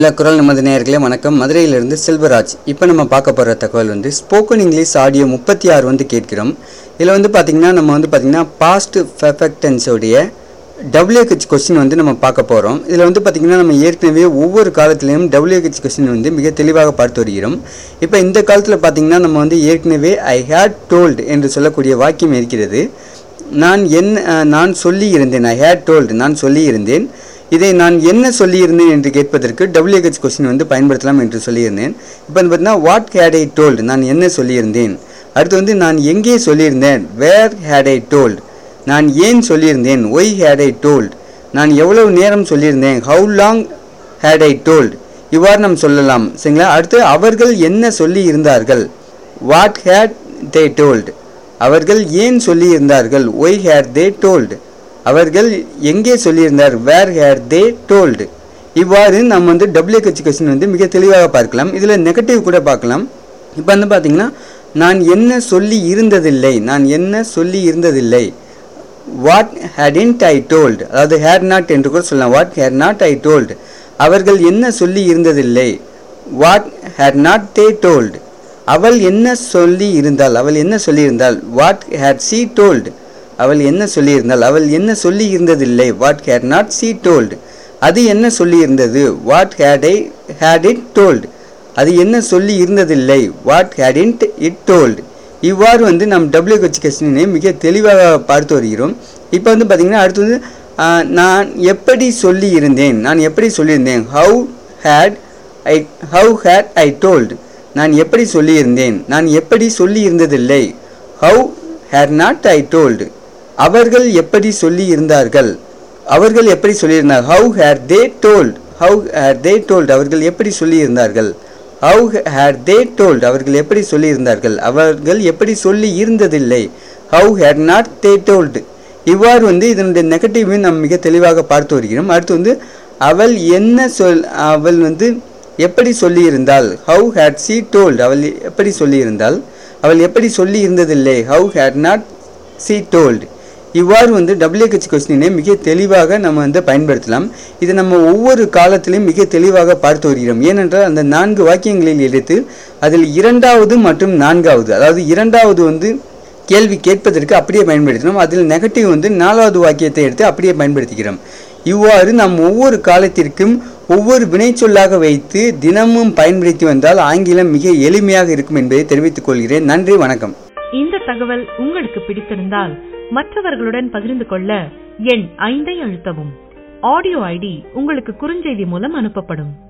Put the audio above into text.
இல்லை குரல் நமது நேயர்களே வணக்கம் மதுரையிலிருந்து செல்வராஜ் இப்போ நம்ம பார்க்க போகிற தகவல் வந்து ஸ்போக்கன் இங்கிலீஷ் ஆடியோ முப்பத்தி ஆறு வந்து கேட்கிறோம் இதில் வந்து பார்த்திங்கன்னா நம்ம வந்து பார்த்திங்கன்னா பாஸ்ட் பெர்ஃபெக்டன்ஸோடைய டபிள்யூஹெச் கொஸ்டின் வந்து நம்ம பார்க்க போகிறோம் இதில் வந்து பார்த்திங்கன்னா நம்ம ஏற்கனவே ஒவ்வொரு காலத்திலையும் டபிள்யூஹெச் கொஸ்டின் வந்து மிக தெளிவாக பார்த்து வருகிறோம் இப்போ இந்த காலத்தில் பார்த்திங்கன்னா நம்ம வந்து ஏற்கனவே ஐ ஹேட் டோல்டு என்று சொல்லக்கூடிய வாக்கியம் இருக்கிறது நான் என்ன அஹ், நான் சொல்லி இருந்தேன் ஐ ஹேட் டோல்டு நான் சொல்லி இருந்தேன் இதை நான் என்ன சொல்லியிருந்தேன் என்று கேட்பதற்கு WH கொஸ்டின் வந்து பயன்படுத்தலாம் என்று சொல்லியிருந்தேன் இப்போ வந்து பார்த்தீங்கன்னா வாட் ஹேட் ஐ டோல்டு நான் என்ன சொல்லியிருந்தேன் அடுத்து வந்து நான் எங்கே சொல்லியிருந்தேன் வேர் ஹேட் ஐ டோல்டு நான் ஏன் சொல்லியிருந்தேன் ஒய் ஹேட் ஐ டோல்டு நான் எவ்வளவு நேரம் சொல்லியிருந்தேன் how long had I told இவ்வாறு நாம் சொல்லலாம் சரிங்களா அடுத்து அவர்கள் என்ன சொல்லி இருந்தார்கள் வாட் ஹேட் தே டோல்டு அவர்கள் ஏன் சொல்லியிருந்தார்கள் ஒய் ஹேட் தே டோல்டு அவர்கள் எங்கே சொல்லியிருந்தார் வேர் ஹேர் தே டோல்டு இவ்வாறு நம்ம வந்து WH கொஸ்டின் வந்து மிக தெளிவாக பார்க்கலாம் இதில் நெகட்டிவ் கூட பார்க்கலாம் இப்போ வந்து பார்த்தீங்கன்னா நான் என்ன சொல்லி இருந்ததில்லை நான் என்ன சொல்லி இருந்ததில்லை வாட் ஹேடின்ட் ஐ டோல்டு அதாவது ஹேர் நாட் என்று கூட சொல்லலாம் what had not I told அவர்கள் என்ன சொல்லி இருந்ததில்லை what had not they told அவள் என்ன சொல்லி இருந்தாள் அவள் என்ன சொல்லியிருந்தாள் வாட் ஹேட் சி டோல்டு அவள் என்ன சொல்லியிருந்தாள் அவள் என்ன சொல்லி இருந்ததில்லை what had not she told அது என்ன சொல்லி இருந்தது what had I had it told அது என்ன சொல்லி இருந்ததில்லை வாட் ஹேடின்ட் இட் டோல்டு இவ்வாறு வந்து நம் WH கொஸ்டினை மிக தெளிவாக பார்த்து வருகிறோம் இப்போ வந்து பார்த்திங்கன்னா அடுத்து வந்து ஆஹ், நான் எப்படி சொல்லி இருந்தேன் நான் எப்படி சொல்லியிருந்தேன் how had I how had I told நான் எப்படி சொல்லியிருந்தேன் நான் எப்படி சொல்லி இருந்ததில்லை how had not I told அவர்கள் எப்படி சொல்லி இருந்தார்கள் அவர்கள் எப்படி சொல்லியிருந்தார் how had they told how had they told அவர்கள் எப்படி சொல்லியிருந்தார்கள் ஹவு ஹேட் தே டோல்ட் அவர்கள் எப்படி சொல்லியிருந்தார்கள் அவர்கள் எப்படி சொல்லி இருந்ததில்லை how had not they told இவ்வாறு வந்து இதனுடைய நெகட்டிவையும் நாம் மிக தெளிவாக பார்த்து வருகிறோம் அடுத்து வந்து அவள் என்ன சொல் அவள் வந்து எப்படி சொல்லியிருந்தாள் ஹவு ஹேட் சி டோல்டு அவள் எப்படி சொல்லியிருந்தாள் அவள் எப்படி சொல்லி இருந்ததில்லை how had not she told இவ்வாறு வந்து WH கொஸ்டினை மிக தெளிவாக நம்ம வந்து பயன்படுத்தலாம் இதை நம்ம ஒவ்வொரு காலத்திலையும் மிக தெளிவாக பார்த்து வருகிறோம் ஏனென்றால் அந்த நான்கு வாக்கியங்களில் எடுத்து அதில் இரண்டாவது மற்றும் நான்காவது அதாவது இரண்டாவது வந்து கேள்வி கேட்பதற்கு அப்படியே பயன்படுத்தினோம் அதில் நெகட்டிவ் வந்து நாலாவது வாக்கியத்தை எடுத்து அப்படியே பயன்படுத்திக்கிறோம் இவ்வாறு நாம் ஒவ்வொரு காலத்திற்கும் ஒவ்வொரு வினைச்சொல்லாக வைத்து தினமும் பயன்படுத்தி வந்தால் ஆங்கிலம் மிக எளிமையாக இருக்கும் என்பதை தெரிவித்துக் கொள்கிறேன் நன்றி வணக்கம் இந்த தகவல் உங்களுக்கு பிடித்திருந்தால் மற்றவர்களுடன் பகிர்ந்து கொள்ள எண் ஐந்தை அழுத்தவும் ஆடியோ ஐடி உங்களுக்கு குறுஞ்செய்தி மூலம் அனுப்பப்படும்